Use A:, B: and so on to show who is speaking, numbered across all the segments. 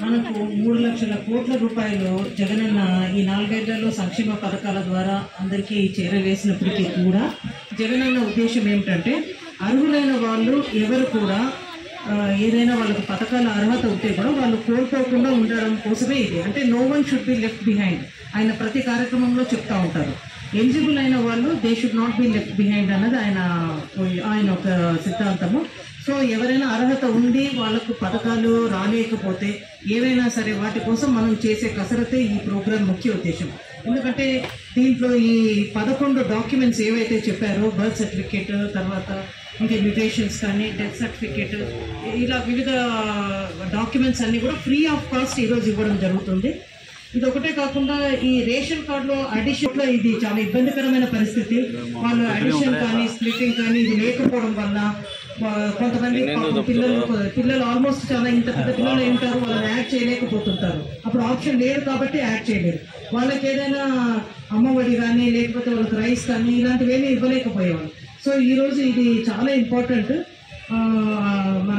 A: మనకు మూడు లక్షల కోట్ల రూపాయలు జగనన్న ఈ నాలుగేళ్లలో సంక్షేమ పథకాల ద్వారా అందరికీ చేరవేసినప్పటికీ కూడా జగనన్న ఉద్దేశం ఏమిటంటే అర్హులైన వాళ్ళు ఎవరు కూడా ఆ, ఏదైనా వాళ్ళకి పథకాల అర్హత ఉంటే కూడా వాళ్ళు కోల్పోకుండా ఉండడం కోసమే ఇది అంటే no one should be left behind ఆయన ప్రతి కార్యక్రమంలో చెప్తా ఉంటారు ఎలిజిబుల్ అయిన వాళ్ళు they should not be left behind అన్నది ఆయన ఆయన ఒక సిద్ధాంతము సో ఎవరైనా అర్హత ఉండి వాళ్ళకు పథకాలు రాలేకపోతే ఏవైనా సరే వాటి కోసం మనం చేసే కసరతే ఈ ప్రోగ్రామ్ ముఖ్య ఉద్దేశం ఎందుకంటే దీంట్లో ఈ పదకొండు డాక్యుమెంట్స్ ఏవైతే చెప్పారో బర్త్ సర్టిఫికేట్ తర్వాత ఇంకా మ్యూటేషన్స్ కానీ డెత్ సర్టిఫికేట్ ఇలా వివిధ డాక్యుమెంట్స్ అన్నీ కూడా ఫ్రీ ఆఫ్ కాస్ట్ ఈరోజు ఇవ్వడం జరుగుతుంది ఇది ఒకటే కాకుండా ఈ రేషన్ కార్డులో అడిషన్ లో ఇది చాలా ఇబ్బందికరమైన పరిస్థితి వాళ్ళు అడిషన్ కానీ స్ప్లిట్టింగ్ కానీ ఇది లేకపోవడం వల్ల ఆ, కొంతమంది పాపం పిల్లలు పిల్లలు ఆల్మోస్ట్ చాలా ఇంత పెద్ద పిల్లలు అయి ఉంటారు వాళ్ళని యాడ్ చేయలేకపోతుంటారు అప్పుడు ఆప్షన్ లేదు కాబట్టి యాడ్ చేయలేరు వాళ్ళకి ఏదైనా అమ్మఒడి కానీ లేకపోతే వాళ్ళకి రైస్ కానీ ఇలాంటివి ఏమీ ఇవ్వలేకపోయేవాళ్ళు సో ఈరోజు ఇది చాలా ఇంపార్టెంట్ మన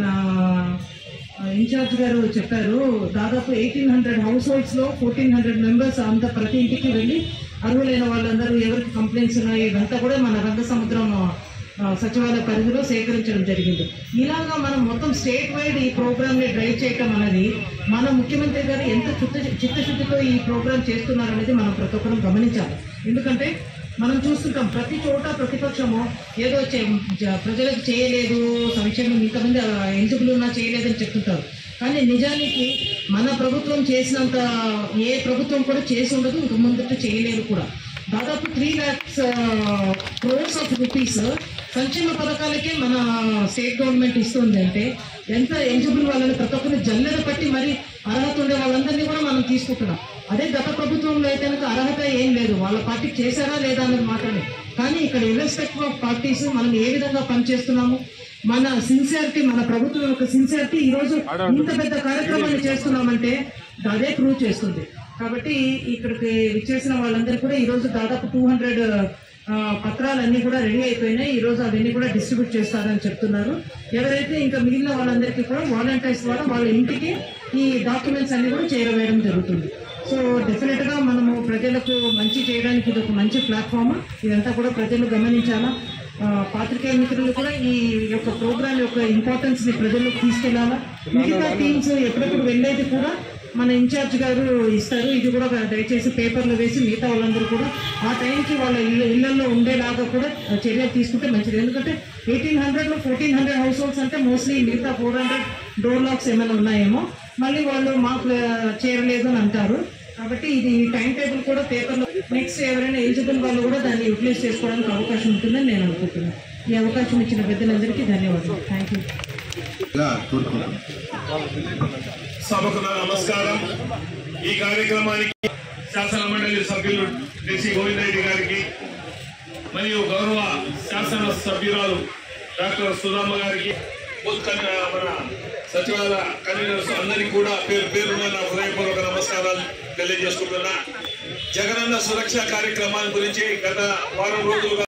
A: ఇన్ఛార్జ్ గారు చెప్పారు దాదాపు ఎయిటీన్ హండ్రెడ్ హౌస్ హోల్డ్స్ లో ఫోర్టీన్ హండ్రెడ్ మెంబర్స్ అంత ప్రతి ఇంటికి వెళ్ళి అర్హులైన వాళ్ళందరూ ఎవరికి కంప్లైంట్స్ ఉన్నాయి ఇదంతా కూడా మన రంగ సముద్రం ఆ, సచివాలయ పరిధిలో సేకరించడం జరిగింది ఇలాగా మనం మొత్తం స్టేట్ వైడ్ ఈ ప్రోగ్రామ్ ని డ్రైవ్ చేయటం అనేది మన ముఖ్యమంత్రి గారు ఎంత చిత్త చిత్తశుద్ధితో ఈ ప్రోగ్రామ్ చేస్తున్నారు అనేది మనం ప్రతి ఒక్కరం గమనించాలి ఎందుకంటే మనం చూస్తుంటాం ప్రతి చోట ప్రతిపక్షము ఏదో చే- జ- ప్రజలకు చేయలేదు సంక్షేమం ఇంతమంది ఎలిజిబుల్ ఉన్నా చేయలేదని చెప్తుంటారు కానీ నిజానికి మన ప్రభుత్వం చేసినంత ఏ ప్రభుత్వం కూడా చేసి ఉండదు ఇంక ముందట చేయలేదు కూడా దాదాపు three lakhs crores of rupees సంక్షేమ పథకాలకే మన స్టేట్ గవర్నమెంట్ ఇస్తుంది అంటే ఎంత ఎలిజిబుల్ వాళ్ళని ప్రతి ఒక్కరిని జల్లెడ పట్టి మరి అర్హత ఉండే వాళ్ళందరినీ కూడా మనం తీసుకుంటున్నాం అదే గత ప్రభుత్వంలో అయితే కనుక అర్హత ఏం లేదు వాళ్ళ పార్టీ చేశారా లేదా అన్నది మాత్రమే కానీ ఇక్కడ ఇర్రెస్పెక్టివ్ ఆఫ్ పార్టీస్ మనం ఏ విధంగా పనిచేస్తున్నాము మన సిన్సియారిటీ మన ప్రభుత్వం యొక్క సిన్సియారిటీ ఈ రోజు ఇంత పెద్ద కార్యక్రమాన్ని చేస్తున్నామంటే అదే ప్రూవ్ చేస్తుంది కాబట్టి ఇక్కడికి విచ్చేసిన వాళ్ళందరూ కూడా ఈ రోజు దాదాపు టూ హండ్రెడ్ పత్రాలన్నీ కూడా రెడీ అయిపోయినాయి ఈ రోజు అవన్నీ కూడా డిస్ట్రిబ్యూట్ చేస్తారని చెప్తున్నారు ఎవరైతే ఇంకా మిగిలిన వాళ్ళందరికీ కూడా వాలంటీర్స్ ద్వారా వాళ్ళ ఇంటికి ఈ డాక్యుమెంట్స్ అన్ని కూడా చేరవేయడం జరుగుతుంది సో డెఫినెట్ గా మనము ప్రజలకు మంచి చేయడానికి ఇది ఒక మంచి ప్లాట్ఫామ్ ఇదంతా కూడా ప్రజలు గమనించాలా ఆ, పాత్రికేయ మిత్రులు కూడా ఈ యొక్క ప్రోగ్రామ్ యొక్క ఇంపార్టెన్స్ ని ప్రజల్లోకి తీసుకెళ్లాలా మిగతా టీమ్స్ ఎప్పుడెప్పుడు వెళ్ళేది కూడా మన ఇన్ఛార్జ్ గారు ఇస్తారు ఇది కూడా దయచేసి పేపర్లో వేసి మిగతా వాళ్ళందరూ కూడా ఆ టైంకి వాళ్ళ ఇల్లు ఇళ్లలో ఉండేలాగా కూడా చర్యలు తీసుకుంటే మంచిది ఎందుకంటే ఎయిటీన్ హండ్రెడ్లో ఫోర్టీన్ హండ్రెడ్ హౌస్ హోల్డ్స్ అంటే మోస్ట్లీ మిగతా ఫోర్ హండ్రెడ్ డోర్ లాక్స్ ఏమైనా ఉన్నాయేమో మళ్ళీ వాళ్ళు మాకు ఆ, చేరలేదు అని అంటారు కాబట్టి ఇది టైం టేబుల్ కూడా పేపర్లో నెక్స్ట్ ఎవరైనా ఎలిజిబుల్ వాళ్ళు కూడా దాన్ని యూటిలైజ్ చేసుకోవడానికి అవకాశం ఉంటుందని నేను అనుకుంటున్నాను ఈ అవకాశం ఇచ్చిన పెద్దలందరికీ ధన్యవాదాలు థ్యాంక్ యూ
B: గా కోరుకుంటున్నాను
C: సభకు నా నమస్కారం ఈ కార్యక్రమానికి శాసన మండలి సభ్యులు డిసి గోవిందరెడ్డి గారికి మరియు గౌరవ శాసన సభ్యురాలు డాక్టర్ సుధామ్మ గారికి బూత్ కన్- మన సచివాలయ కన్వీనర్స్ అందరికీ కూడా పేరు పేరున నా హృదయపూర్వక నమస్కారాలు తెలియజేసుకుంటున్నా జగనన్న సురక్ష కార్యక్రమాల గురించి గత వారం రోజులుగా